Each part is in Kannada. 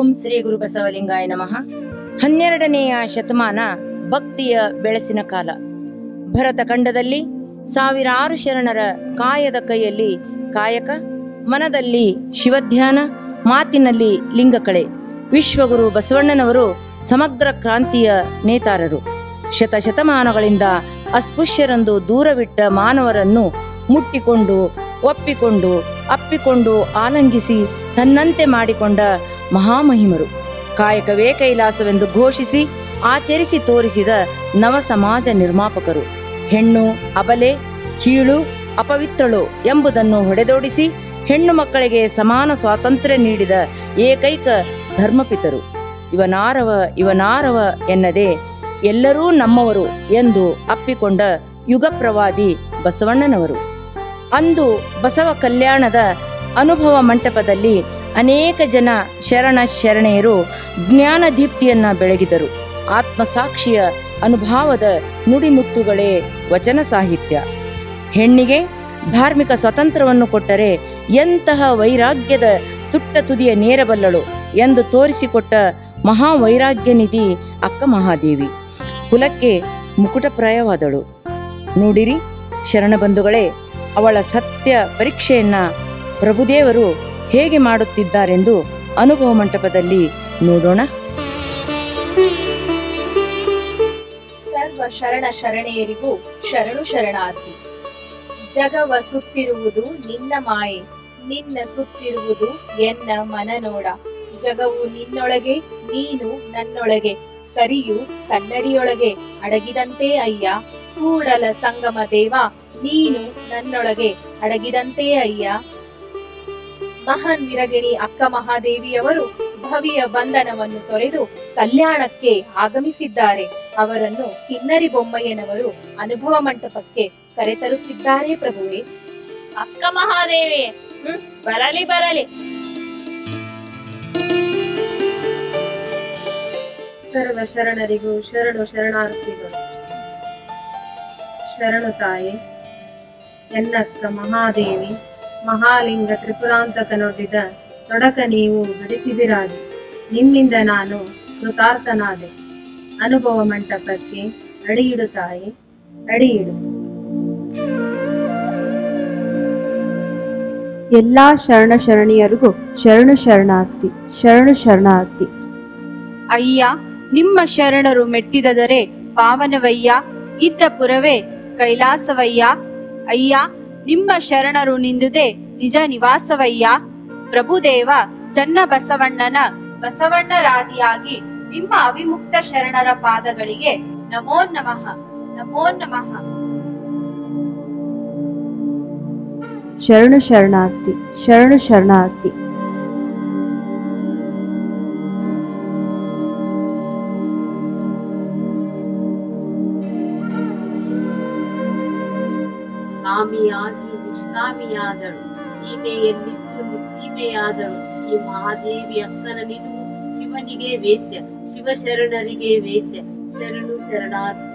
ಓಂ ಶ್ರೀ ಗುರು ಬಸವಲಿಂಗಾಯ ನಮಃ ಹನ್ನೆರಡನೆಯ ಶತಮಾನ ಭಕ್ತಿಯ ಬೆಳಸಿನ ಕಾಲ ಭರತ ಖಂಡದಲ್ಲಿ ಸಾವಿರಾರು ಶರಣರ ಕಾಯದ ಕೈಯಲ್ಲಿ ಕಾಯಕ ಮನದಲ್ಲಿ ಶಿವಧ್ಯಾನ ಮಾತಿನಲ್ಲಿ ಲಿಂಗಕಳೆ ವಿಶ್ವಗುರು ಬಸವಣ್ಣನವರು ಸಮಗ್ರ ಕ್ರಾಂತಿಯ ನೇತಾರರು ಶತಶತಮಾನಗಳಿಂದ ಅಸ್ಪೃಶ್ಯರೆಂದು ದೂರವಿಟ್ಟ ಮಾನವರನ್ನು ಮುಟ್ಟಿಕೊಂಡು ಒಪ್ಪಿಕೊಂಡು ಅಪ್ಪಿಕೊಂಡು ಆಲಂಗಿಸಿ ತನ್ನಂತೆ ಮಾಡಿಕೊಂಡ ಮಹಾಮಹಿಮರು ಕಾಯಕವೇ ಕೈಲಾಸವೆಂದು ಘೋಷಿಸಿ ಆಚರಿಸಿ ತೋರಿಸಿದ ನವ ಸಮಾಜ ನಿರ್ಮಾಪಕರು ಹೆಣ್ಣು ಅಬಲೆ ಕೀಳು ಅಪವಿತ್ರಳು ಎಂಬುದನ್ನು ಹೊಡೆದೋಡಿಸಿ ಹೆಣ್ಣು ಮಕ್ಕಳಿಗೆ ಸಮಾನ ಸ್ವಾತಂತ್ರ್ಯ ನೀಡಿದ ಏಕೈಕ ಧರ್ಮಪಿತರು ಇವನಾರವ ಇವನಾರವ ಎನ್ನದೆ ಎಲ್ಲರೂ ನಮ್ಮವರು ಎಂದು ಅಪ್ಪಿಕೊಂಡ ಯುಗ ಪ್ರವಾದಿ ಬಸವಣ್ಣನವರು ಅಂದು ಬಸವ ಕಲ್ಯಾಣದ ಅನುಭವ ಮಂಟಪದಲ್ಲಿ ಅನೇಕ ಜನ ಶರಣ ಶರಣೆಯರು ಜ್ಞಾನ ದೀಪ್ತಿಯನ್ನ ಬೆಳಗಿದರು ಆತ್ಮಸಾಕ್ಷಿಯ ಅನುಭವದ ನುಡಿಮುತ್ತುಗಳೇ ವಚನ ಸಾಹಿತ್ಯ ಹೆಣ್ಣಿಗೆ ಧಾರ್ಮಿಕ ಸ್ವಾತಂತ್ರ್ಯವನ್ನು ಕೊಟ್ಟರೆ ಎಂತಹ ವೈರಾಗ್ಯದ ತುಟ್ಟ ತುದಿಯ ನೇರಬಲ್ಲಳು ಎಂದು ತೋರಿಸಿಕೊಟ್ಟ ಮಹಾ ವೈರಾಗ್ಯ ನಿಧಿ ಅಕ್ಕ ಮಹಾದೇವಿ ಕುಲಕ್ಕೆ ಮುಕುಟಪ್ರಾಯವಾದಳು ನೋಡಿರಿ ಶರಣಬಂಧುಗಳೇ ಅವಳ ಸತ್ಯ ಪರೀಕ್ಷೆಯನ್ನ ಪ್ರಭುದೇವರು ಹೇಗೆ ಮಾಡುತ್ತಿದ್ದಾರೆಂದು ಅನುಭವ ಮಂಟಪದಲ್ಲಿ ನೋಡೋಣ ಸರ್ವ ಶರಣ ಶರಣೆಯರಿಗೂ ಶರಣು ಶರಣಾರ್ಥಿ ಜಗವ ಸುತ್ತಿರುವುದು ನಿನ್ನ ಮಾಯೆ ನಿನ್ನ ಸುತ್ತಿರುವುದು ಎನ್ನ ಮನನೋಡ ಜಗವು ನಿನ್ನೊಳಗೆ ನೀನು ನನ್ನೊಳಗೆ ಕರಿಯು ಕನ್ನಡಿಯೊಳಗೆ ಅಡಗಿದಂತೆ ಅಯ್ಯ ಕೂಡಲ ಸಂಗಮ ದೇವ ನೀನು ನನ್ನೊಳಗೆ ಅಡಗಿದಂತೆ ಅಯ್ಯ ಮಹಾನ್ ವಿರಗಿಣಿ ಅಕ್ಕ ಮಹಾದೇವಿಯವರು ಭವಿಯ ಬಂಧನವನ್ನು ತೊರೆದು ಕಲ್ಯಾಣಕ್ಕೆ ಆಗಮಿಸಿದ್ದಾರೆ ಅವರನ್ನು ಕಿನ್ನರಿ ಬೊಮ್ಮಯ್ಯನವರು ಅನುಭವ ಮಂಟಪಕ್ಕೆ ಕರೆತರುತ್ತಿದ್ದಾರೆ ಪ್ರಭುವೆ ಅಕ್ಕ ಮಹಾದೇವಿ ಹ್ಮ್ ಬರಲಿ ಬರಲಿ ಸರ್ವ ಶರಣರಿಗೂ ಶರಣು ಶರಣಾರ್ಥಿಗಳು ಶರಣು ತಾಯಿ ಎನ್ನಕ್ಕ ಮಹಾದೇವಿ ಮಹಾಲಿಂಗ ತ್ರಿಪುರಾಂತಕನೊಡ್ಡಿದ ತೊಡಕ ನೀವು ಬಿಡಿಸಿದಿರಾಗಿ ನಿಮ್ಮಿಂದ ನಾನು ಕೃತಾರ್ಥನಾದೆ ಅನುಭವ ಮಂಟಪಕ್ಕೆ ಅಡಿಯಿಡು ತಾಯಿ ಅಡಿಯಿಡು ಎಲ್ಲಾ ಶರಣ ಶರಣಿಯರಿಗೂ ಶರಣು ಶರಣಾರ್ಥಿ ಶರಣು ಶರಣಾರ್ಥಿ ಅಯ್ಯ ನಿಮ್ಮ ಶರಣರು ಮೆಟ್ಟಿದದರೆ ಪಾವನವಯ್ಯ ಇದ್ದ ಪುರವೇ ಕೈಲಾಸವಯ್ಯ ಅಯ್ಯ ನಿಮ್ಮ ಶರಣರು ನಿಂದುದೆ ನಿಜ ನಿವಾಸವಯ್ಯ ಪ್ರಭುದೇವ ಚನ್ನ ಬಸವಣ್ಣನ ಬಸವಣ್ಣರಾದಿಯಾಗಿ ನಿಮ್ಮ ಅವಿಮುಕ್ತ ಶರಣರ ಪಾದಗಳಿಗೆ ನಮೋ ನಮಃ ನಮೋ ನಮಃ ಶರಣು ಶರಣಾರ್ಥಿ ಶರಣು ಶರಣಾರ್ಥಿ ಕಾಮಿಯಾಗಿ ನಿಷ್ಕಾಮಿಯಾದಳು ಸೀಮೆಯಲ್ಲಿದ್ದು ಸೀಮೆಯಾದಳು ಈ ಮಹಾದೇವಿ ಅಕ್ಕನ ನಿಲುವು ಶಿವನಿಗೆ ವೇದ್ಯ ಶಿವಶರಣರಿಗೆ ವೇದ್ಯ ಶರಣು ಶರಣಾರ್ಥಿ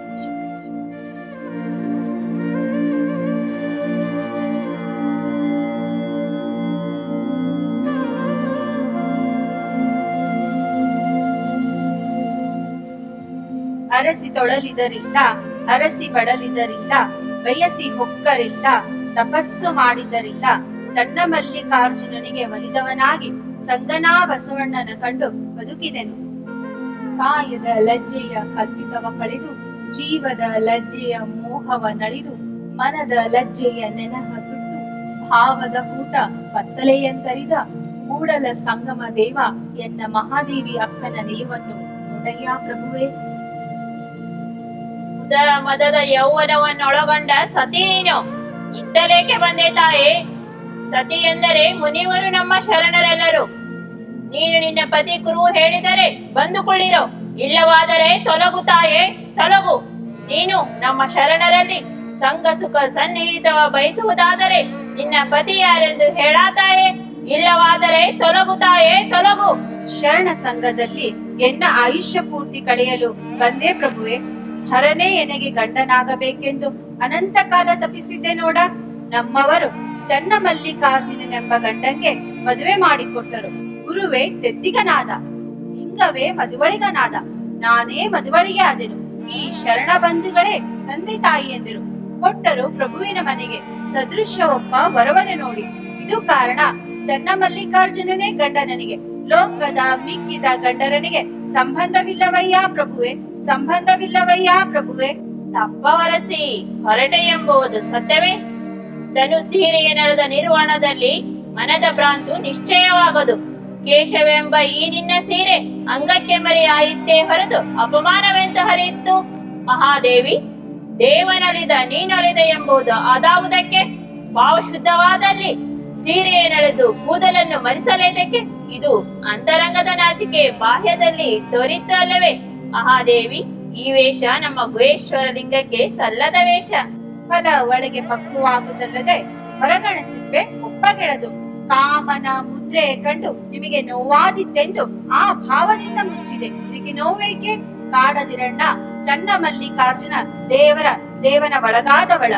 ಅರಸಿ ತೊಳಲಿದರಿಲ್ಲ ಅರಸಿ ಬಳಲಿದರಿಲ್ಲ ಬಯಸಿ ಹೊಕ್ಕರಿಲ್ಲ ತಪಸ್ಸು ಮಾಡಿದರಿಲ್ಲ ಚನ್ನಮಲ್ಲಿಕಾರ್ಜುನನಿಗೆ ಒಲಿದವನಾಗಿ ಸಂಗನಾ ಬಸವಣ್ಣನ ಕಂಡು ಬದುಕಿದೆನು ಕಾಯದ ಲಜ್ಜೆಯ ಕಲ್ಪಿತವ ಕಳೆದು ಜೀವದ ಲಜ್ಜೆಯ ಮೋಹವ ನಳಿದು ಮನದ ಲಜ್ಜೆಯ ನೆನಹ ಸುಟ್ಟು ಭಾವದ ಕೂಟ ಕತ್ತಲೆಯಂತರಿದ ಕೂಡಲ ಸಂಗಮ ದೇವ ಎನ್ನ ಮಹಾದೇವಿ ಅಕ್ಕನ ನಿಲುವನ್ನು ನೋಡಯ್ಯ ಪ್ರಭುವೇ ಉದರ ಮದದ ಯೌವನವನ್ನೊಳಗೊಂಡ ಸತಿ ನೀನು ಇತ್ತಲೇಕೆ ಬಂದೆ ತಾಯಿ ಸತಿ ಎಂದರೆ ಮುನಿವರು ನಮ್ಮ ಶರಣರೆಲ್ಲರೂ ನೀನು ನಿನ್ನ ಪತಿ ಕುರು ಹೇಳಿದರೆ ಬಂದುಕೊಳ್ಳಿರೋ ಇಲ್ಲವಾದರೆ ತೊಲಗು ತಾಯೇ ತೊಲಗು ನೀನು ನಮ್ಮ ಶರಣರಲ್ಲಿ ಸಂಘ ಸುಖ ಸನ್ನಿಹಿತವ ಬಯಸುವುದಾದರೆ ನಿನ್ನ ಪತಿ ಯಾರೆಂದು ಹೇಳಾತಾಯೇ ಇಲ್ಲವಾದರೆ ತೊಲಗು ತಾಯೇ ತೊಲಗು ಶರಣ ಸಂಘದಲ್ಲಿ ಎನ್ನ ಆಯುಷ್ಯ ಪೂರ್ತಿ ಕಳೆಯಲು ಬಂದೇ ಪ್ರಭುವೆ ಹರನೇ ಎನಗೆ ಗಂಡನಾಗಬೇಕೆಂದು ಅನಂತ ಕಾಲ ತಪಿಸಿದ್ದೆ ನೋಡ ನಮ್ಮವರು ಚನ್ನಮಲ್ಲಿಕಾರ್ಜುನನೆಂಬ ಗಂಡಂಗೆ ಮದುವೆ ಮಾಡಿಕೊಟ್ಟರು ಗುರುವೇ ತೆತ್ತಿಗನಾದ ಲಿಂಗವೇ ಮದುವಳಿಗನಾದ ನಾನೇ ಮದುವಳಿಗೆ ಆದೆನು ಈ ಶರಣ ಬಂಧುಗಳೇ ತಂದೆ ತಾಯಿ ಎಂದರು ಕೊಟ್ಟರು ಪ್ರಭುವಿನ ಮನೆಗೆ ಸದೃಶ್ಯ ಒಬ್ಬ ವರವನೆ ನೋಡಿ ಇದು ಕಾರಣ ಚನ್ನಮಲ್ಲಿಕಾರ್ಜುನನೇ ಗಂಡ ನನಗೆ ಲೋಕದ ಮಿಕ್ಕಿದ ಗಂಡರನಿಗೆ ಸಂಬಂಧವಿಲ್ಲವಯ್ಯ ಪ್ರಭುವೆ ಸಂಬಂಧವಿಲ್ಲವಯ್ಯ ಪ್ರಭುವೆ ತಪ್ಪವರಸಿ ಹೊರಟೆ ಎಂಬುದು ಸತ್ಯವೇ ತನು ಸೀರೆಗೆ ನಡೆದ ನಿರ್ವಾಣದಲ್ಲಿ ಮನದ ಭ್ರಾಂತು ನಿಶ್ಚಯವಾಗದು ಕೇಶವೆಂಬ ಈ ನಿನ್ನ ಸೀರೆ ಅಂಗಕ್ಕೆ ಮರೆಯಾಯಿತೇ ಹೊರತು ಅಪಮಾನವೆಂತ ಹರಿಯಿತ್ತು ಮಹಾದೇವಿ ದೇವನಲಿದ ನೀನೊಲಿದ ಎಂಬುದು ಅದಾವುದಕ್ಕೆ ಭಾವ ಶುದ್ಧವಾದಲ್ಲಿ ಸೀರೆಯ ನಡೆದು ಕೂದಲನ್ನು ಮರಿಸಲೇದಕ್ಕೆ ಇದು ಅಂತರಂಗದ ನಾಚಿಕೆ ಬಾಹ್ಯದಲ್ಲಿ ತೋರಿತ್ತು ಅಲ್ಲವೇ ಮಹಾದೇವಿ ಈ ವೇಷ ನಮ್ಮ ಗುಹೇಶ್ವರ ಲಿಂಗಕ್ಕೆ ಸಲ್ಲದ ವೇಷ ಫಲ ಒಳಗೆ ಪಕ್ವವಾಗುವುದಲ್ಲದೆ ಹೊರಗಣ ಸಿಪ್ಪೆ ಒಪ್ಪಗೆಳದು ಕಾಮನ ಮುದ್ರೆ ಕಂಡು ನಿಮಗೆ ನೋವಾದಿತ್ತೆಂದು ಆ ಭಾವದಿಂದ ಮುಚ್ಚಿದೆ ಇದಕ್ಕೆ ನೋವೇಕೆ ಕಾಡದಿರಣ್ಣ ಚನ್ನ ಮಲ್ಲಿಕಾರ್ಜುನ ದೇವರ ದೇವನ ಒಳಗಾದವಳ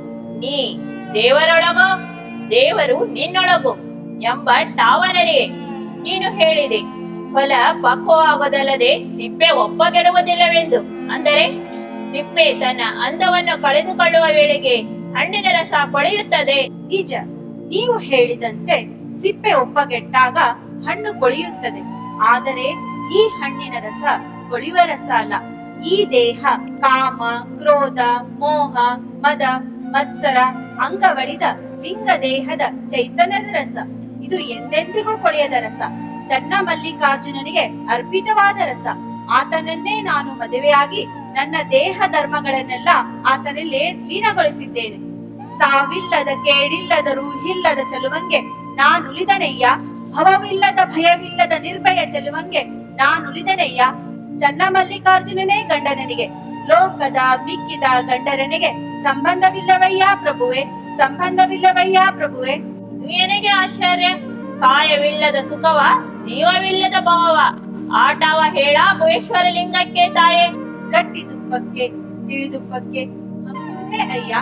ನೀ ದೇವರೊಳಗೋ ದೇವರು ನಿನ್ನೊಳಗು ಎಂಬ ಟಾವನರಿಗೆ ನೀನು ಹೇಳಿದೆ ಫಲ ಪಕ್ವವಾಗೋದಲ್ಲದೆ ಸಿಪ್ಪೆ ಒಪ್ಪಗೆಡುವುದಿಲ್ಲವೆಂದು ಅಂದರೆ ಸಿಪ್ಪೆ ತನ್ನ ಅಂದವನ್ನು ಕಳೆದುಕೊಳ್ಳುವ ವೇಳೆಗೆ ಹಣ್ಣಿನ ರಸ ಪಡೆಯುತ್ತದೆ ನಿಜ ನೀವು ಹೇಳಿದಂತೆ ಸಿಪ್ಪೆ ಒಪ್ಪಗೆಟ್ಟಾಗ ಹಣ್ಣು ಕೊಳೆಯುತ್ತದೆ ಆದರೆ ಈ ಹಣ್ಣಿನ ರಸ ಕೊಳೆಯುವ ರಸ ಅಲ್ಲ ಈ ದೇಹ ಕಾಮ ಕ್ರೋಧ ಮೋಹ ಮದ ಮತ್ಸರ ಅಂಗವಳಿದ ಲಿಂಗ ದೇಹದ ಚೈತನ್ಯದ ರಸ ಇದು ಎಂದೆಂದಿಗೂ ಕೊಳೆಯದ ರಸ ಚನ್ನ ಮಲ್ಲಿಕಾರ್ಜುನನಿಗೆ ಅರ್ಪಿತವಾದ ರಸ ಆತನನ್ನೇ ನಾನು ಮದುವೆಯಾಗಿ ನನ್ನ ದೇಹ ಧರ್ಮಗಳನ್ನೆಲ್ಲ ಆತನಲ್ಲೇ ಲೀನಗೊಳಿಸಿದ್ದೇನೆ ಸಾವಿಲ್ಲದ ಕೇಡಿಲ್ಲದ ರೂಹಿಲ್ಲದ ಚಲುವಂಗೆ ನಾನುಳಿದನಯ್ಯ ಭವವಿಲ್ಲದ ಭಯವಿಲ್ಲದ ನಿರ್ಭಯ ಚಲುವಂಗೆ ನಾನುಳಿದನಯ್ಯ ಚನ್ನ ಮಲ್ಲಿಕಾರ್ಜುನನೇ ಗಂಡನನಿಗೆ ಲೋಕದ ಮಿಕ್ಕಿದ ಗಂಡರನಿಗೆ ಸಂಬಂಧವಿಲ್ಲವಯ್ಯ ಪ್ರಭುವೆ ಸಂಬಂಧವಿಲ್ಲವಯ್ಯ ಪ್ರಭುವೆ ನನಗೆ ಆಶ್ಚರ್ಯ ಕಾಯವಿಲ್ಲದ ಸುಖವ ಜೀವವಿಲ್ಲದ ಭಾವ ಆಟವ ಹೇಳ ಗುಹೇಶ್ವರ ಲಿಂಗಕ್ಕೆ ತಾಯೇ ಗಟ್ಟಿ ತುಪ್ಪಕ್ಕೆ ತಿಳಿದುಪ್ಪಕ್ಕೆ ಹಂಗುಂಟೆ ಅಯ್ಯ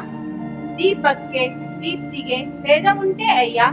ದೀಪಕ್ಕೆ ದೀಪ್ತಿಗೆ ಭೇದ ಉಂಟೆ ಅಯ್ಯ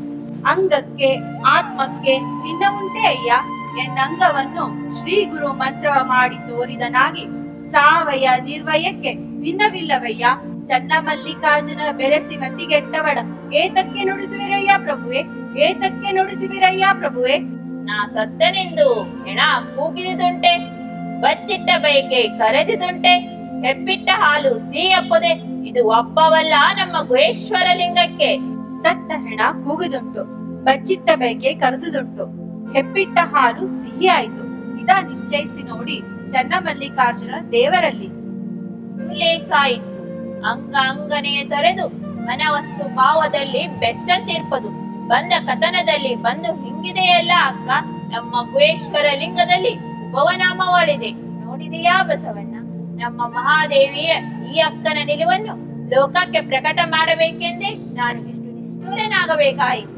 ಅಂಗಕ್ಕೆ ಆತ್ಮಕ್ಕೆ ಭಿನ್ನ ಉಂಟೆ ಅಯ್ಯ ಎನ್ನಂಗವನ್ನು ಶ್ರೀ ಗುರು ಮಂತ್ರವ ಮಾಡಿ ತೋರಿದನಾಗಿ ಸಾವಯ ನಿರ್ವಯಕ್ಕೆ ಭಿನ್ನವಿಲ್ಲವಯ್ಯ ಚನ್ನ ಮಲ್ಲಿಕಾರ್ಜುನ ಬೆರೆಸಿ ಮತಿಗೆಟ್ಟವಳ ಏತಕ್ಕೆ ನುಡಿಸುವಿರಯ್ಯ ಪ್ರಭುವೆ ಏತಕ್ಕೆ ನುಡಿಸುವಿರಯ್ಯ ಪ್ರಭುವೆ ನಾ ಸತ್ತನೆಂದು ಹೆಣ ಕೂಗಿದುಂಟೆ ಬಚ್ಚಿಟ್ಟ ಬೈಕೆ ಕರೆದಿದುಂಟೆ ಹೆಪ್ಪಿಟ್ಟ ಹಾಲು ಸಿಹಿಯಪ್ಪದೆ ಇದು ಒಪ್ಪವಲ್ಲ ನಮ್ಮ ಗುಹೇಶ್ವರ ಲಿಂಗಕ್ಕೆ ಸತ್ತ ಹೆಣ ಕೂಗುದುಂಟು ಬಚ್ಚಿಟ್ಟ ಬೆಗೆ ಕರೆದುದುಂಟು ಹೆಪ್ಪಿಟ್ಟ ಹಾಲು ಸಿಹಿ ಆಯ್ತು ಇದ ನಿಶ್ಚಯಿಸಿ ನೋಡಿ ಚನ್ನ ಮಲ್ಲಿಕಾರ್ಜುನ ದೇವರಲ್ಲಿ ಲೇಸಾಯಿತು ಅಂಗ ಅಂಗನೆಯ ತೊರೆದು ಮನವಸ್ತು ಭಾವದಲ್ಲಿ ಬೆಚ್ಚಂತಿರ್ಪದು ಬಂದ ಕಥನದಲ್ಲಿ ಬಂದು ಹಿಂಗಿದೆಯಲ್ಲ ಅಕ್ಕ ನಮ್ಮ ಗುಹೇಶ್ವರ ಲಿಂಗದಲ್ಲಿ ಉಪವನಾಮವಾಡಿದೆ ನೋಡಿದೆಯಾ ಬಸವಣ್ಣ ನಮ್ಮ ಮಹಾದೇವಿಯ ಈ ಅಕ್ಕನ ನಿಲುವನ್ನು ಲೋಕಕ್ಕೆ ಪ್ರಕಟ ಮಾಡಬೇಕೆಂದೇ ನಾನು ಇಷ್ಟು ನಿಷ್ಠೂರನಾಗಬೇಕಾಯಿತು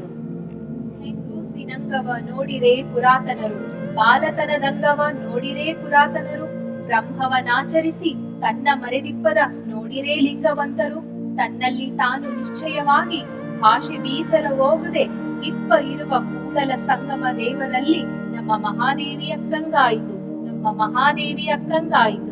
ಹೆಂಗೂಸಿನಂಗವ ನೋಡಿರೆ ಪುರಾತನರು ಬಾಲಕನದಂಗವ ನೋಡಿರೆ ಪುರಾತನರು ಬ್ರಹ್ಮವನಾಚರಿಸಿ ತನ್ನ ಮರೆದಿಪ್ಪದ ನೋಡಿರೇ ಲಿಂಗವಂತರು ತನ್ನಲ್ಲಿ ತಾನು ನಿಶ್ಚಯವಾಗಿ ಭಾಷೆ ಬೀಸರ ಹೋಗುದೆ ಇಪ್ಪ ಇರುವ ಕೂಡಲ ಸಂಗಮ ದೇವರಲ್ಲಿ ನಮ್ಮ ಮಹಾದೇವಿ ಅಕ್ಕಂಗಾಯಿತು ನಮ್ಮ ಮಹಾದೇವಿ ಅಕ್ಕಂಗಾಯಿತು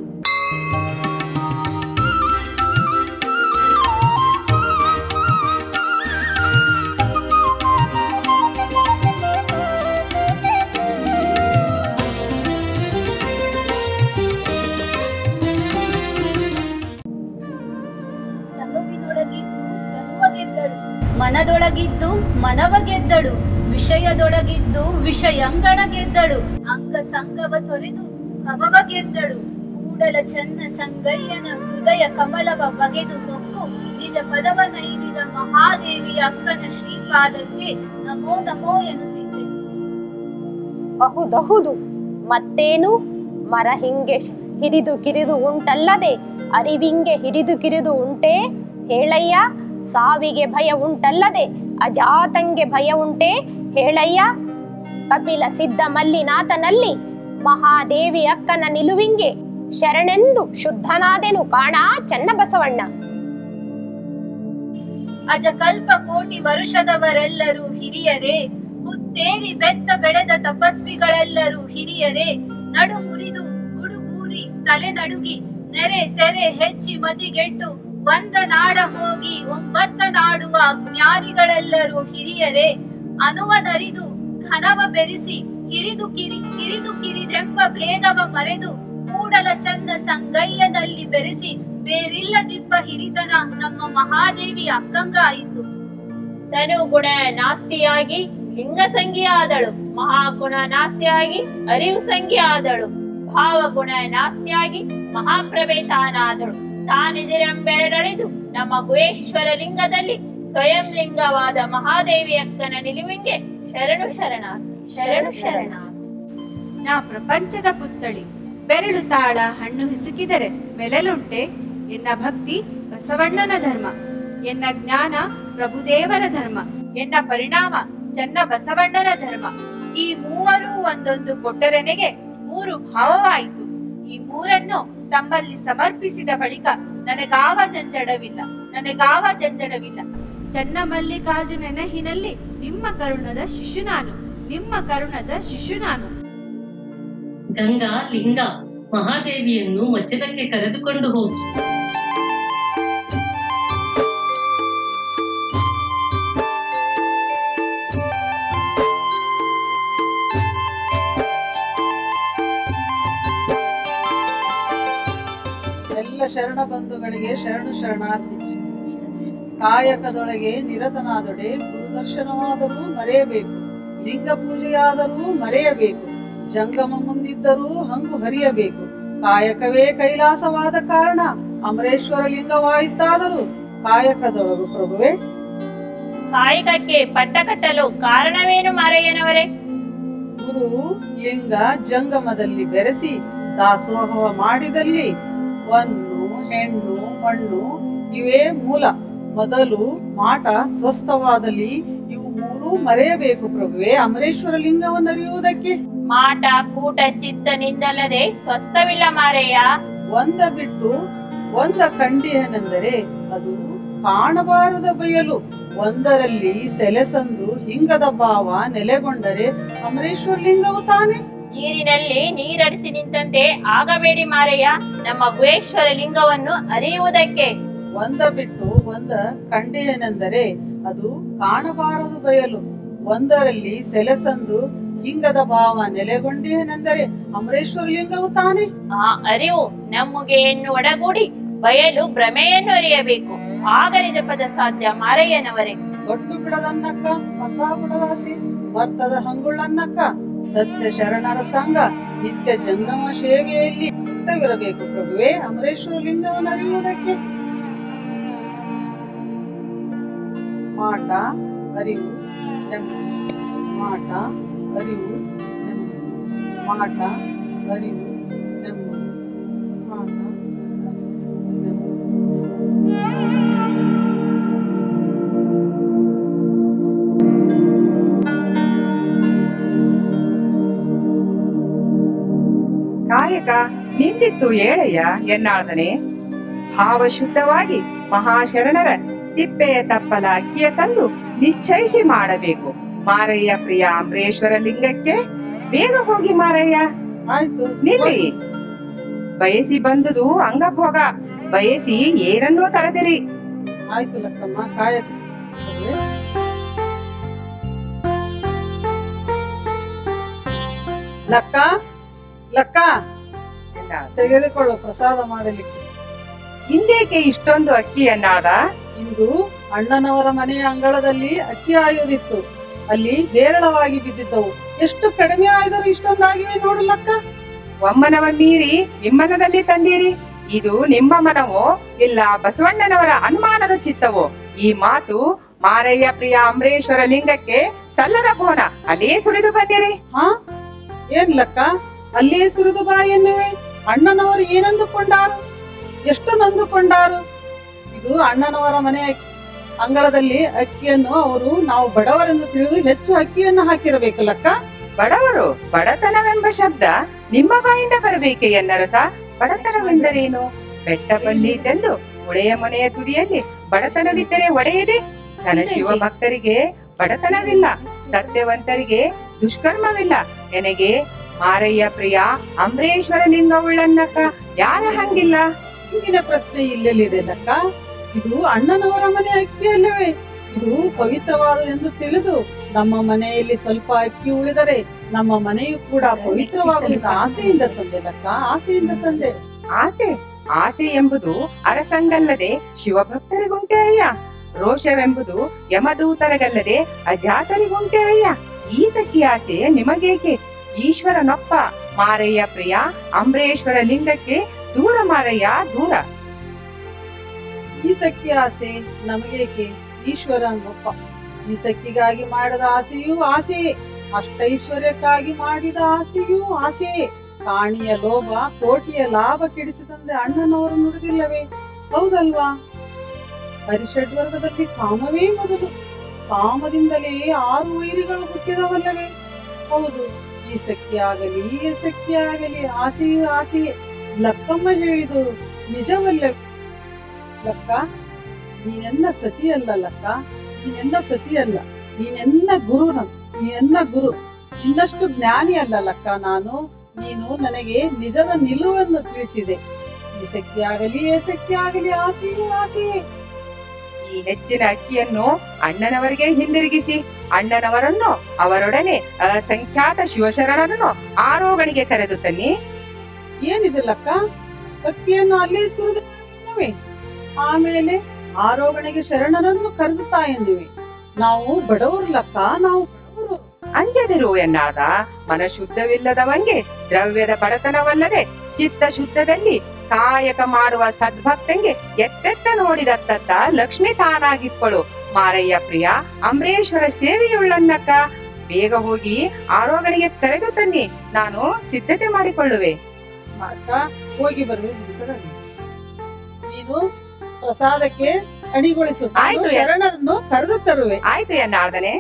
ತನುವಿನೊಳಗಿದ್ದು ತನುವ ಗೆದ್ದಳು ಮನದೊಳಗಿದ್ದು ಮನವ ಗೆದ್ದಳು ವಿಷಯದೊಳಗಿದ್ದು ವಿಷಯಂಗಣ ಗೆದ್ದಳು ಅಂಗ ಸಂಗವ ತೊರೆದು ಕವವ ಗೆದ್ದಳು ಕೂಡಲ ಚನ್ನ ಸಂಗಯ್ಯನ ಹೃದಯ ಕಮಲವ ಬಗೆದು ಹೊಕ್ಕು ನಿಜ ಪದವ ನೈದಿದ ಮಹಾದೇವಿಯ ಅಕ್ಕನ ಶ್ರೀಪಾದಕ್ಕೆ ನಮೋ ನಮೋ ಎನ್ನುತ್ತಿದ್ದೆ ಅಹುದಹುದು ಮತ್ತೇನು ಮರ ಹಿಂಗೆ ಶ್- ಹಿರಿದು ಕಿರಿದು ಉಂಟಲ್ಲದೆ ಅರಿವಿಂಗೆ ಹಿರಿದು ಕಿರಿದು ಉಂಟೇ ಹೇಳಯ್ಯ ಸಾವಿಗೆ ಭಯ ಉಂಟಲ್ಲದೆ ಅಜಾತಂಗೆ ಭಯ ಉಂಟೇ ಹೇಳಯ್ಯ ಕಪಿಲ ಸಿದ್ಧ ಮಲ್ಲಿನಾಥನಲ್ಲಿ ಮಹಾದೇವಿ ಅಕ್ಕನ ನಿಲುವಿಂಗೆ ಶರಣೆಂದು ಶುದ್ಧನಾದೆನು ಕಾಣ ಚನ್ನಬಸವಣ್ಣ ಅಜ ಕಲ್ಪ ಕೋಟಿ ವರುಷದವರೆಲ್ಲರೂ ಹಿರಿಯರೇ ಬುದ್ಧ ತೇರಿ ಬೆತ್ತ ಬೆಳೆದ ತಪಸ್ವಿಗಳೆಲ್ಲರೂ ಹಿರಿಯರೇ ನಡು ಮುರಿದು ಗುಡುಗೂರಿ ತಲೆ ನಡುಗಿ ನೆರೆ ತೆರೆ ಹೆಚ್ಚಿ ಮತಿಗೆಟ್ಟು ಒಂದ ನಾಡ ಹೋಗಿ ಒಂಬತ್ತ ನಾಡುವ ಜ್ಞಾನಿಗಳೆಲ್ಲರೂ ಹಿರಿಯರೇ ಅನುವನರಿದು ಘನವ ಬೆರೆಸಿ ಹಿರಿದು ಕಿರಿ ಹಿರಿದು ಕಿರಿದೆಂಬ ಭೇದವ ಮರೆದು ಕೂಡಲ ಚಂದ ಸಂಗಯ್ಯನಲ್ಲಿ ಬೆರೆಸಿ ಬೇರಿಲ್ಲದಿಬ್ಬ ಹಿರಿತನ ನಮ್ಮ ಮಹಾದೇವಿ ಅಕ್ಕಂಗಾಯಿತು ತನು ಗುಣ ನಾಸ್ತಿಯಾಗಿ ಲಿಂಗ ಸಂಖ್ಯೆ ಆದಳು ಮಹಾಗುಣ ನಾಸ್ತಿಯಾಗಿ ಅರಿವು ಸಂಖ್ಯೆ ಆದಳು ಭಾವಗುಣ ನಾಸ್ತಿಯಾಗಿ ಮಹಾಪ್ರಭೆ ತಾನಾದಳು ತಾನಿದಿರೆಂಬೆರಡಳಿದು ನಮ್ಮ ಗುಹೇಶ್ವರ ಲಿಂಗದಲ್ಲಿ ಸ್ವಯಂ ಲಿಂಗವಾದ ಮಹಾದೇವಿ ಅಕ್ಕನ ನಿಲುವಿಗೆ ಶರಣು ಶರಣ ಶರಣು ಶರಣ ನಾ ಪ್ರಪಂಚದ ಪುತ್ತಳಿ ಬೆರಳು ತಾಳ ಹಣ್ಣು ಹಿಸುಕಿದರೆ ಮೆಲಲುಂಟೆ ಎನ್ನ ಭಕ್ತಿ ಬಸವಣ್ಣನ ಧರ್ಮ ಎನ್ನ ಜ್ಞಾನ ಪ್ರಭುದೇವರ ಧರ್ಮ ಎನ್ನ ಪರಿಣಾಮ ಚನ್ನ ಬಸವಣ್ಣನ ಧರ್ಮ ಈ ಮೂವರು ಒಂದೊಂದು ಕೊಟ್ಟರೆನೆಗೆ ಮೂರು ಭಾವವಾಯಿತು ಈ ಮೂರನ್ನು ತಮ್ಮಲ್ಲಿ ಸಮರ್ಪಿಸಿದ ಬಳಿಕ ನನಗಾವ ಜಂಜಡವಿಲ್ಲ ನನಗಾವ ಜಂಜಡವಿಲ್ಲ ಚನ್ನ ಮಲ್ಲಿಕಾರ್ಜುನ ನೆನಹಿನಲ್ಲಿ ನಿಮ್ಮ ಕರುಣದ ಶಿಶು ನಾನು ನಿಮ್ಮ ಕರುಣದ ಶಿಶು ನಾನು ಗಂಗಾ ಲಿಂಗ ಮಹಾದೇವಿಯನ್ನು ವಚನಕ್ಕೆ ಕರೆದುಕೊಂಡು ಹೋಗಿ ಎಲ್ಲ ಶರಣ ಬಂಧುಗಳಿಗೆ ಶರಣು ಶರಣಾರ್ಥಿ ಕಾಯಕದೊಳಗೆ ನಿರತನಾದೊಡೆ ಗುರುದರ್ಶನವಾದರೂ ಮರೆಯಬೇಕು ಲಿಂಗ ಪೂಜೆಯಾದರೂ ಮರೆಯಬೇಕು ಜಂಗಮ ಮುಂದಿದ್ದರೂ ಹಂಗು ಹರಿಯಬೇಕು ಕಾಯಕವೇ ಕೈಲಾಸವಾದ ಕಾರಣ ಅಮರೇಶ್ವರ ಲಿಂಗವಾಯಿತಾದರೂ ಕಾಯಕದೊಳಗು ಪ್ರಭುವೆ ಕಾಯಕಕ್ಕೆ ಪಟ್ಟ ಕಟ್ಟಲು ಕಾರಣವೇನು ಮಾರಯ್ಯನವರೇ ಗುರು ಲಿಂಗ ಜಂಗಮದಲ್ಲಿ ಬೆರೆಸಿ ದಾಸೋಹವ ಮಾಡಿದಲ್ಲಿ ಒಂದು ಹೆಣ್ಣು ಮಣ್ಣು ಇವೇ ಮೂಲ ಮೊದಲು ಮಾಟ ಸ್ವಸ್ಥವಾದಲ್ಲಿ ಇವು ಮೂರು ಮರೆಯಬೇಕು ಪ್ರಭುವೆ ಅಮರೇಶ್ವರ ಲಿಂಗವನ್ನು ಅರಿಯುವುದಕ್ಕೆ ಮಾಟ ಕೂಟ ಚಿತ್ತನಿಂದಲ್ಲದೆ ಸ್ವಸ್ಥವಿಲ್ಲ ಮಾರಯ್ಯ ಒಂದ ಬಿಟ್ಟು ಒಂದ ಕಂಡಿಯನೆಂದರೆ ಅದು ಕಾಣಬಾರದ ಬಯಲು ಒಂದರಲ್ಲಿ ಸೆಲೆಸಂದು ಹಿಂಗದ ಭಾವ ನೆಲೆಗೊಂಡರೆ ಅಮರೇಶ್ವರ ಲಿಂಗವು ತಾನೆ ನೀರಿನಲ್ಲಿ ನೀರಡಿಸಿ ನಿಂತಂತೆ ಆಗಬೇಡಿ ಮಾರಯ್ಯ ನಮ್ಮ ಗುಹೇಶ್ವರ ಲಿಂಗವನ್ನು ಅರಿಯುವುದಕ್ಕೆ ಒಂದ ಬಿಟ್ಟು ಒಂದ ಕಂಡಿಯನೆಂದರೆ ಅದು ಕಾಣಬಾರದು ಬಯಲು ಒಂದರಲ್ಲಿ ಸೆಲೆಸಂದು ಹಿಂಗದ ಭಾವ ನೆಲೆಗೊಂಡಿಯನೆಂದರೆ ಅಮರೇಶ್ವರ ಲಿಂಗವು ತಾನೆ ಆ ಅರಿವು ನಮ್ಮಗೆ ಎನ್ನು ಒಡಗೂಡಿ ಬಯಲು ಭ್ರಮೆಯನ್ನು ಅರಿಯಬೇಕು ಆಗ ನಿಜ ಪದ ಸಾಧ್ಯ ಮಾರಯ್ಯನವರೇ ಒಟ್ಟು ಬಿಡದನ್ನಕ್ಕ ಮತ ಬಿಡದಾಸಿ ಮರ್ತದ ಹಂಗುಳ್ಳನ್ನಕ್ಕ ಸತ್ಯ ಶರಣರ ಸಂಘ ನಿತ್ಯ ಜಂಗಮ ಸೇವೆಯಲ್ಲಿ ಮುಕ್ತವಿರಬೇಕು ಪ್ರಭುವೆ ಅಮರೇಶ್ವರ ಲಿಂಗವನ್ನು ಅರಿಯುವುದಕ್ಕೆ ಮಾಟ ಅರಿವು ನೆಮ್ಮದಿ ಮಾಟ ಅರಿವು ನೆಮ್ಮದಿ ಮಾಟ ಅರಿವು ನೆಮ್ಮದಿ ಮಾಟ ಕಾಯಕ ನಿಂದಿತ್ತು ಏಳಯ್ಯ ಎನ್ನಾದನೆ ಭಾವಶುದ್ಧವಾಗಿ ಮಹಾಶರಣರ ತಿಪ್ಪೆಯ ತಪ್ಪಲ ಅಕ್ಕಿಯ ತಂದು ನಿಶ್ಚಯಿಸಿ ಮಾಡಬೇಕು ಮಾರಯ್ಯ ಪ್ರಿಯ ಅಮರೇಶ್ವರ ಲಿಂಗಕ್ಕೆ ಬೇಗ ಹೋಗಿ ಮಾರಯ್ಯ ಆಯ್ತು ನಿಲ್ಲಿ ಬಯಸಿ ಬಂದುದು ಅಂಗಭೋಗ ಬಯಸಿ ಏನನ್ನೂ ತರದಿರಿ ಆಯ್ತು ಲಕ್ಕಮ್ಮ ಕಾಯಕ ಪ್ರಭುವೆ. ಲಕ್ಕ ಲಕ್ಕ ತೆಗೆದುಕೊಳ್ಳು ಪ್ರಸಾದ ಮಾಡಲಿಕ್ಕೆ ಹಿಂದೇಕೆ ಇಷ್ಟೊಂದು ಅಕ್ಕಿ ಎನ್ನಾದ ಇಂದು ಅಣ್ಣನವರ ಮನೆಯ ಅಂಗಳದಲ್ಲಿ ಅಕ್ಕಿ ಆಯುವುದಿತ್ತು ಅಲ್ಲಿ ಹೇರಳವಾಗಿ ಬಿದ್ದಿದ್ದವು ಎಷ್ಟು ಕಡಿಮೆ ಆಯ್ದರೂ ಇಷ್ಟೊಂದಾಗಿವೆ ನೋಡು ಲಕ್ಕ ಒಮ್ಮನವ ಮೀರಿ ನಿಮ್ಮನದಲ್ಲಿ ತಂದಿರಿ ಇದು ನಿಮ್ಮ ಮನವೋ ಇಲ್ಲ ಬಸವಣ್ಣನವರ ಅನುಮಾನದ ಚಿತ್ತವೋ ಈ ಮಾತು ಮಾರಯ್ಯ ಪ್ರಿಯ ಅಮರೇಶ್ವರ ಲಿಂಗಕ್ಕೆ ಸಲ್ಲದ ಬೋನ ಅದೇ ಸುಳಿದು ಬಂದಿರಿ ಹಾ ಏನ್ ಲಕ್ಕ ಅಲ್ಲಿಯೇ ಸುರಿದು ಬಾ ಎನ್ನುವೆ ಅಣ್ಣನವರು ಏನಂದುಕೊಂಡಾರು ಎಷ್ಟು ನೊಂದುಕೊಂಡಾರು ಇದು ಅಣ್ಣನವರ ಮನೆ ಅಂಗಳದಲ್ಲಿ ಅಕ್ಕಿಯನ್ನು ಅವರು ನಾವು ಬಡವರೆಂದು ತಿಳಿದು ಹೆಚ್ಚು ಅಕ್ಕಿಯನ್ನು ಹಾಕಿರಬೇಕು ಲಕ್ಕ ಬಡವರು ಬಡತನವೆಂಬ ಶಬ್ದ ನಿಮ್ಮ ಬಾಯಿಂದ ಬರಬೇಕೆ ಎನ್ನರಸ ಬಡತನವೆಂದರೇನು ಬೆಟ್ಟ ಬಲ್ಲಿದ್ದೆಂದು ಒಡೆಯ ಮನೆಯ ತುದಿಯಲ್ಲಿ ಬಡತನವಿದ್ದರೆ ಒಡೆಯದೆ ನನ್ನ ಶಿವ ಭಕ್ತರಿಗೆ ಬಡತನವಿಲ್ಲ ಸತ್ಯವಂತರಿಗೆ ದುಷ್ಕರ್ಮವಿಲ್ಲ ನನಗೆ ಮಾರಯ್ಯ ಪ್ರಿಯ ಅಂಬರೇಶ್ವರ ಲಿಂಗವುಳ್ಳನ್ನಕ್ಕ ಯಾರ ಹಂಗಿಲ್ಲ ಹಿಂದಿನ ಪ್ರಶ್ನೆ ಇಲ್ಲೆಲ್ಲಿದೆ ಲಕ್ಕ ಇದು ಅಣ್ಣನವರ ಮನೆ ಅಕ್ಕಿ ಅಲ್ಲವೇ ಇದು ಪವಿತ್ರವಾದುದೆಂದು ತಿಳಿದು ನಮ್ಮ ಮನೆಯಲ್ಲಿ ಸ್ವಲ್ಪ ಅಕ್ಕಿ ಉಳಿದರೆ ನಮ್ಮ ಮನೆಯು ಕೂಡ ಪವಿತ್ರವಾಗುವುದು ಆಸೆಯಿಂದ ತಂದೆ ಲಕ್ಕ ಆಸೆಯಿಂದ ತಂದೆ ಆಸೆ ಆಸೆ ಎಂಬುದು ಅರಸಂಗಲ್ಲದೆ ಶಿವಭಕ್ತರಿಗುಂಟೆ ಅಯ್ಯ ರೋಷವೆಂಬುದು ಯಮದೂತರಿಗಲ್ಲದೆ ಅಜಾತರಿಗುಂಟೆ ಅಯ್ಯ ಈ ಸಖಿ ಆಸೆ ನಿಮಗೇಕೆ ಈಶ್ವರನೊಪ್ಪ ಮಾರಯ್ಯ ಪ್ರಿಯ ಅಂಬರೇಶ್ವರ ಲಿಂಗಕ್ಕೆ ದೂರ ಮಾರಯ್ಯ ದೂರ ಈ ಸಖಿ ಆಸೆ ನಮಗೇಕೆ ಈಶ್ವರನೊಪ್ಪ ಈ ಸಖಿಗಾಗಿ ಮಾಡಿದ ಆಸೆಯೂ ಆಸೆಯೇ ಅಷ್ಟೈಶ್ವರ್ಯಕ್ಕಾಗಿ ಮಾಡಿದ ಆಸೆಯೂ ಆಸೆಯೇ ಕಾಣಿಯ ಲೋಭ ಕೋಟಿಯ ಲಾಭ ಕೆಡಿಸಿದಂತೆ ಅಣ್ಣನವರು ನುಡಿದಿಲ್ಲವೇ ಹೌದಲ್ವಾ ಹರಿಷಡ್ವರ್ಗದಲ್ಲಿ ಕಾಮವೇ ಮೊದಲು ಕಾಮದಿಂದಲೇ ಆರು ವೈರಿಗಳು ಹುಟ್ಟಿದವಲ್ಲವೇ ಹೌದು ಈ ಸಖ್ಯ ಆಗಲಿ ಈ ಸಖ್ಯ ಆಗಲಿ ಆಸೆಯೂ ಆಸೆಯೇ ಲಕ್ಕಮ್ಮ ಹೇಳಿದು ನಿಜವಲ್ಲವೇ ಲಕ್ಕ ನೀನೆನ್ನ ಸತಿಯಲ್ಲ ಲಕ್ಕ ನೀನೆನ್ನ ಸತಿಯಲ್ಲ ನೀನೆನ್ನ ಗುರು ನನ್ ನೀನೆನ್ನ ಗುರು ಇನ್ನಷ್ಟು ಜ್ಞಾನಿ ಅಲ್ಲ ಲಕ್ಕ ನಾನು ನೀನು ನನಗೆ ನಿಜದ ನಿಲುವನ್ನು ತಿಳಿಸಿದೆ ಈ ಸಖ್ಯ ಆಗಲಿ ಏ ಸಖ್ಯ ಆಗಲಿ ಆಸೆಯೂ ಆಸೆಯೇ ಈ ಹೆಚ್ಚಿನ ಅಕ್ಕಿಯನ್ನು ಅಣ್ಣನವರಿಗೆ ಹಿಂದಿರುಗಿಸಿ ಅಣ್ಣನವರನ್ನು ಅವರೊಡನೆ ಅಸಂಖ್ಯಾತ ಶಿವಶರಣರನ್ನು ಆರೋಗಣಿಗೆ ಕರೆದು ತನ್ನಿ ಏನಿದೆ ಲಕ್ಕ ಅಕ್ಕಿಯನ್ನು ಅಲ್ಲೇ ಸುರಿದುವೆ ಆಮೇಲೆ ಆರೋಗಣೆಗೆ ಶರಣರನ್ನು ಕರೆದುತ್ತಾ ಎಂದಿವೆ ನಾವು ಬಡವರು ಲಕ್ಕ ನಾವು ಬಡವರು ಅಂಜದಿರು ಎನ್ನಾದ ಮನ ಶುದ್ಧವಿಲ್ಲದವಂಗೆ ದ್ರವ್ಯದ ಬಡತನವಲ್ಲದೆ ಚಿತ್ತ ಶುದ್ಧದಲ್ಲಿ ಕಾಯಕ ಮಾಡುವ ಸದ್ಭಕ್ತಂಗೆ ಎತ್ತೆತ್ತ ನೋಡಿದತ್ತ ಲಕ್ಷ್ಮಿ ತಾನಾಗಿಪ್ಪಳು ಮಾರಯ್ಯ ಪ್ರಿಯ ಅಂಬರೇಶ್ವರ ಸೇವೆಯುಳ್ಳನ್ನಕ್ಕ ಬೇಗ ಹೋಗಿ ಆರೋಗಣಿಗೆ ಕರೆದು ತನ್ನಿ ನಾನು ಸಿದ್ಧತೆ ಮಾಡಿಕೊಳ್ಳುವೆ ಅಕ್ಕ ಹೋಗಿ ಬರುವೆ ನೀನು ಪ್ರಸಾದಕ್ಕೆ ಅಣಿಗೊಳಿಸು ನಾನು ಆಯ್ತು. ಶರಣರನ್ನು ಕರೆದು ತರುವೆ ಆಯ್ತು ಎನ್ನಾದನೆ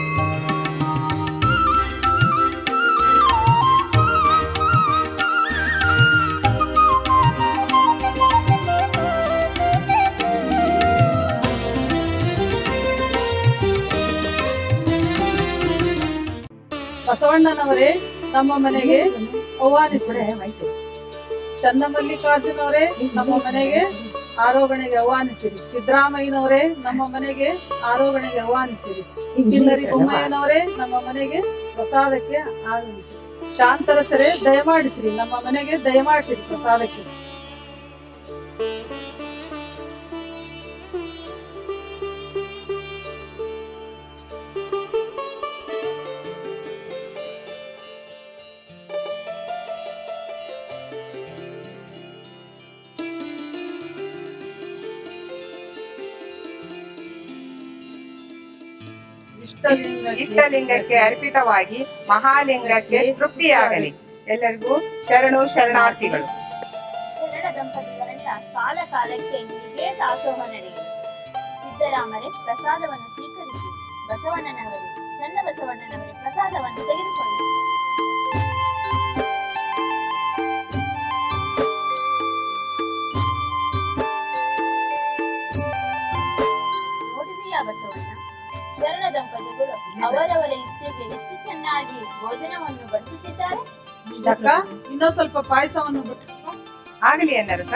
ಬಸವಣ್ಣನವರೇ ನಮ್ಮ ಮನೆಗೆ ಆಹ್ವಾನಿಸಿದೆ ಚನ್ನಮಲ್ಲಿಕಾರ್ಜುನವರೇ ನಮ್ಮ ಮನೆಗೆ ಆರೋಗಣೆಗೆ ಆಹ್ವಾನಿಸಿರಿ ಸಿದ್ದರಾಮಯ್ಯನವರೇ ನಮ್ಮ ಮನೆಗೆ ಆರೋಗಣೆಗೆ ಆಹ್ವಾನಿಸಿರಿ ಕಿನ್ನರಿ ಬೊಮ್ಮಯ್ಯನವರೇ ನಮ್ಮ ಮನೆಗೆ ಪ್ರಸಾದಕ್ಕೆ ಆಗಮಿಸಿರಿ ಶಾಂತರಸರೇ ದಯಮಾಡಿಸಿರಿ ನಮ್ಮ ಮನೆಗೆ ದಯಮಾಡಿಸಿರಿ ಪ್ರಸಾದಕ್ಕೆ ಇಷ್ಟಲಿಂಗಕ್ಕೆ ಇಷ್ಟಲಿಂಗಕ್ಕೆ ಅರ್ಪಿತವಾಗಿ ಮಹಾಲಿಂಗಕ್ಕೆ ತೃಪ್ತಿಯಾಗಲಿ ಎಲ್ಲರಿಗೂ ಶರಣು ಶರಣಾರ್ಥಿಗಳು ಶರಣ ದಂಪತಿಗಳಿಂದ ಕಾಲ ಕಾಲಕ್ಕೆ ಹೀಗೆ ದಾಸೋಹ ನಡೆಯಿತು ಸಿದ್ದರಾಮರೇ ಪ್ರಸಾದವನ್ನು ಸ್ವೀಕರಿಸಿ ಬಸವಣ್ಣನವರು ಚನ್ನ ಬಸವಣ್ಣನವರೇ ಪ್ರಸಾದವನ್ನು ತೆಗೆದುಕೊಳ್ಳಿ ನೋಡಿದೆಯಾ ಬಸವಣ್ಣ ಶರಣ ದಂಪತಿಗಳು ಅವರವರ ಇಚ್ಛೆಗೆ ಎಷ್ಟು ಚೆನ್ನಾಗಿ ಭೋಜನವನ್ನು ಬಡಿಸುತ್ತಿದ್ದಾರೆ ಅಕ್ಕ ಇನ್ನೂ ಸ್ವಲ್ಪ ಪಾಯಸವನ್ನು ಬಿಟ್ಟು ಆಗಲಿ ಅನ್ನರಸ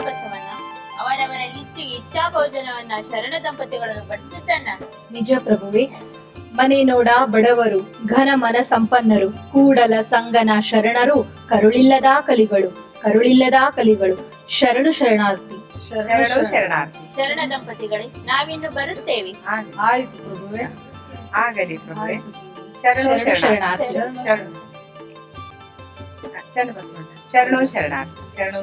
ಬಸವಣ್ಣ ಅವರವರ ಇಚ್ಛೆಗೆ ಇಚ್ಛಾ ಭೋಜನವನ್ನ ಶರಣ ದಂಪತಿಗಳನ್ನು ಬಡಿಸುತ್ತಣ್ಣ ನಿಜ ಪ್ರಭುವೆ ಮನೆ ನೋಡ ಬಡವರು ಘನ ಮನ ಸಂಪನ್ನರು ಕೂಡಲ ಸಂಗನ ಶರಣರು ಕರುಳಿಲ್ಲದ ಕಲಿಗಳು ಕರುಳಿಲ್ಲದ ಕಲಿಗಳು ಶರಣು ಶರಣಾರ್ಥಿ ಶರಣು ಶರಣಾರ್ಥಿ ಶರಣ ದಂಪತಿಗಳೇ ನಾವಿನ್ನು ಬರುತ್ತೇವೆ ಆಯ್ತು ಪ್ರಭುವೆ ಆಗಲಿ ಪ್ರಭುವೆ ಶರಣು ಶರಣು ಶರಣಾರ್ಥಿ ಶರಣಾರ್ಥಿ. ಶರಣು ಶರಣ ಬಸವಣ್ಣ. ಶರಣು ಶರಣಾರ್ಥಿ ಶರಣು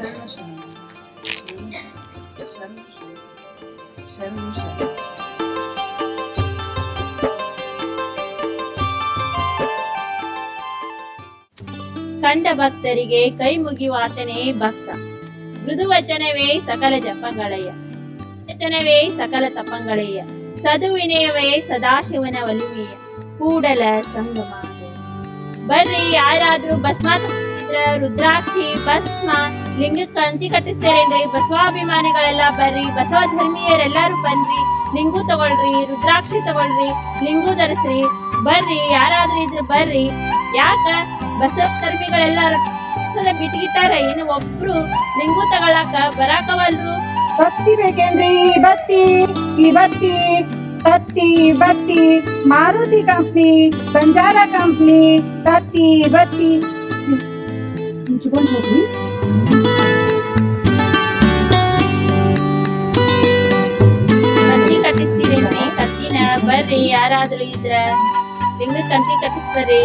ಕಂಡ ಭಕ್ತರಿಗೆ ಕೈ ಮುಗಿಯುವ ಆತನೇ ಭಕ್ತ ಮೃದು ವಚನವೇ ಸಕಲ ಜಪಗಳಯ್ಯ ವಚನವೇ ಸಕಲ ತಪಂಗಳಯ್ಯ ಸದು ವಿನಯವೇ ಸದಾಶಿವನ ಒಲಿಮೆಯ ಕೂಡಲ ಸಂಗಮ ಬರ್ರಿ ಯಾರಾದ್ರೂ ಭಸ್ಮ ತಗೊಂಡಿದ್ರ ರುದ್ರಾಕ್ಷಿ ಭಸ್ಮ ಲಿಂಗಕ್ಕೆ ಅಂತಿ ಕಟ್ಟಿಸ್ತೇರೇನ್ರಿ ಬಸವಾಭಿಮಾನಿಗಳೆಲ್ಲ ಬರ್ರಿ ಬಸವ ಧರ್ಮೀಯರೆಲ್ಲರೂ ಬನ್ರಿ ಲಿಂಗು ತಗೊಳ್ರಿ ರುದ್ರಾಕ್ಷಿ ತಗೊಳ್ರಿ ಲಿಂಗು ಧರಿಸ್ರಿ ಬರ್ರಿ ಯಾರಾದ್ರೂ ಇದ್ರ ಬರ್ರಿ ಯಾಕ ಬಸವ ಧರ್ಮಿಗಳೆಲ್ಲ ರಕ್ತದ ಬಿಟ್ಗಿಟ್ಟಾರ ಏನು ಒಬ್ರು ಲಿಂಗು ತಗೊಳಕ ಬರಾಕವಲ್ರು ಬತ್ತಿ ಬೇಕೇನ್ರಿ ಬತ್ತಿ ಈ ಬತ್ತಿ ತತ್ತಿ ಬತ್ತಿ ಮಾರುತಿ ಕಂಪ್ನಿ ಬಂಜಾರ ಕಂಪ್ನಿ ತತ್ತಿ ಬತ್ತಿ ಮುಚ್ಕೊಂಡ್ ಹೋಗ್ರಿ ಕಂತಿ ಕಟ್ಟಿಸ್ತೀರೇನ್ರಿ ಕತ್ತಿನ ಬರ್ರಿ ಯಾರಾದ್ರೂ ಇದ್ರ ಲಿಂಗ ಕಂತಿ ಕಟ್ಟಿಸ್ಬರ್ರಿ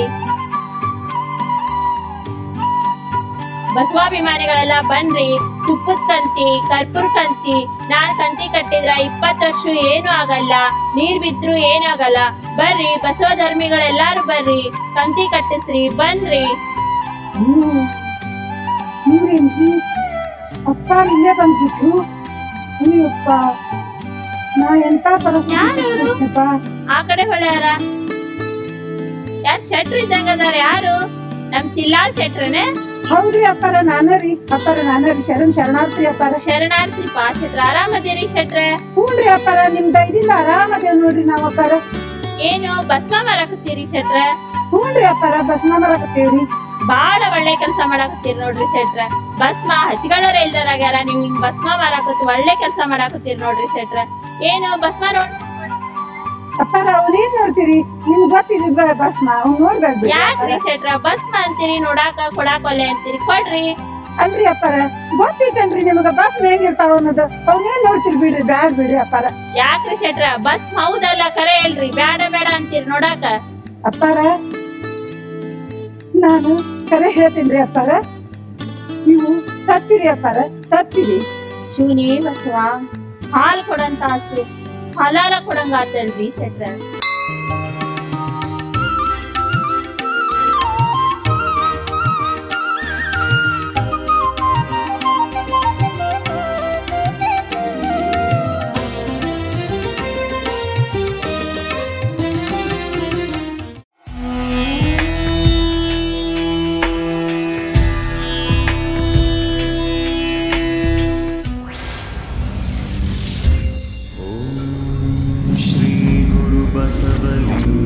ಬಸವಾಭಿಮಾನಿಗಳೆಲ್ಲ ಬನ್ರಿ ತುಪ್ಪದ ಕಂತಿ ಕರ್ಪೂರ ಕಂತಿ ನಾನ್ ಕಂತಿ ಕಟ್ಟಿದ್ರ ಇಪ್ಪತ್ತು ವರ್ಷ ಏನು ಆಗಲ್ಲ ನೀರ್ ಬಿದ್ರು ಏನಾಗಲ್ಲ ಬರ್ರಿ ಬಸವ ಧರ್ಮಿಗಳೆಲ್ಲಾರು ಬರ್ರಿ ಕಂತಿ ಕಟ್ಟಿಸ್ರಿ ಬನ್ರಿ ನೀವೇನ್ರಿ ಅಪ್ಪ ಇಲ್ಲೇ ಬಂದ್ಬಿಟ್ರು ಅಯ್ಯಪ್ಪ ನಾ ಎಂತ ಪರಿಸ್ಥಿತಿ ಆ ಕಡೆ ಹೊಳ್ಯಾರ ಯಾರು ಶೆಟ್ರ್ ಇದ್ದಂಗ ಅದಾರ ಯಾರು ನಮ್ ಚಿಲ್ಲಾರ್ ಶೆಟ್ರನೇ ಹೌದ್ರಿ ಅಪ್ಪಾರ ನಾನರಿ ಅಪ್ಪಾರ ನಾನರಿ ಶರಣ್ ಶರಣಾರ್ಥಿ ಅಪ್ಪಾರ ಶರಣಾರ್ಥಿ ಪಾ ಶೆಟ್ರ ಆರಾಮದಿರಿ ಶೆಟ್ರೆ ಹ್ಞೂನ್ರಿ ಅಪ್ಪಾರ ನಿಮ್ ದಯದಿಂದ ಆರಾಮದೇವ್ ನೋಡ್ರಿ ನಾವ್ ಅಪ್ಪಾರ ಏನು ಭಸ್ಮ ಮಾರಾಕತ್ತೀರಿ ಶೆಟ್ರೆ ಹ್ಞೂನ್ರಿ ಅಪ್ಪಾರ ಭಸ್ಮ ಬರಾಕತ್ತೇವ್ರಿ ಬಾಳ ಒಳ್ಳೆ ಕೆಲಸ ಮಾಡಾಕತ್ತೀರಿ ನೋಡ್ರಿ ಶೆಟ್ರೆ ಭಸ್ಮ ಹಚ್ಗಳೋರ ಇಲ್ದಾರಾಗ್ಯಾರ ನೀವ್ ಹಿಂಗ್ ಭಸ್ಮ ಮಾರಾಕತ್ತಿ ಒಳ್ಳೆ ಕೆಲಸ ಮಾಡಾಕತ್ತೀರಿ ನೋಡ್ರಿ ಶೆಟ್ರೆ ಏನು ಭಸ್ಮ ನೋಡ್ ಅಪ್ಪಾರ ಅವ್ನೇನ್ ನೋಡ್ತೀರಿ ನಿಮ್ಗ್ ಗೊತ್ತಿದ್ ಭಸ್ಮ ಅವ್ನ್ ನೋಡ್ಬೇಡ್ರಿ ಯಾಕ್ರಿ ಶೆಟ್ರ ಭಸ್ಮ ಅಂತೀರಿ ನೋಡಾಕ ಕೊಡಾಕ ಒಲ್ಲೆ ಅಂತೀರಿ ಕೊಡ್ರಿ ಅಲ್ರಿ ಅಪ್ಪಾರ ಗೊತ್ತಿತ್ತೇನ್ರಿ ನಿಮಗ ಭಸ್ಮ ಹೆಂಗಿರ್ತಾವ ಅನ್ನೋದು ಅವ್ನೇನ್ ನೋಡ್ತೀರಿ ಬಿಡ್ರಿ ಬ್ಯಾಡ್ ಬಿಡ್ರಿ ಅಪ್ಪಾರ ಯಾಕ್ರಿ ಶೆಟ್ರ ಭಸ್ಮ ಹೌದಲ್ಲ ಕರೆ ಹೇಳ್ರಿ ಬ್ಯಾಡ ಬೇಡ ಅಂತೀರಿ ನೋಡಾಕ ಅಪ್ಪಾರ ನಾನು ಕರೆ ಹೇಳ್ತೀನಿ ಅಪ್ಪಾರ ನೀವು ತತ್ತಿರಿ ಅಪ್ಪಾರ ತತ್ತಿರಿ ಶಿವನೇ ಬಸವ ಹಾಲ್ ಕೊಡಂತ ಆತು ಹಾಲಾರ ಕೊಡಂಗ ಆತಲ್ರಿ ಶೆಟ್ರ श्रीगुरुबसवलिङ्ग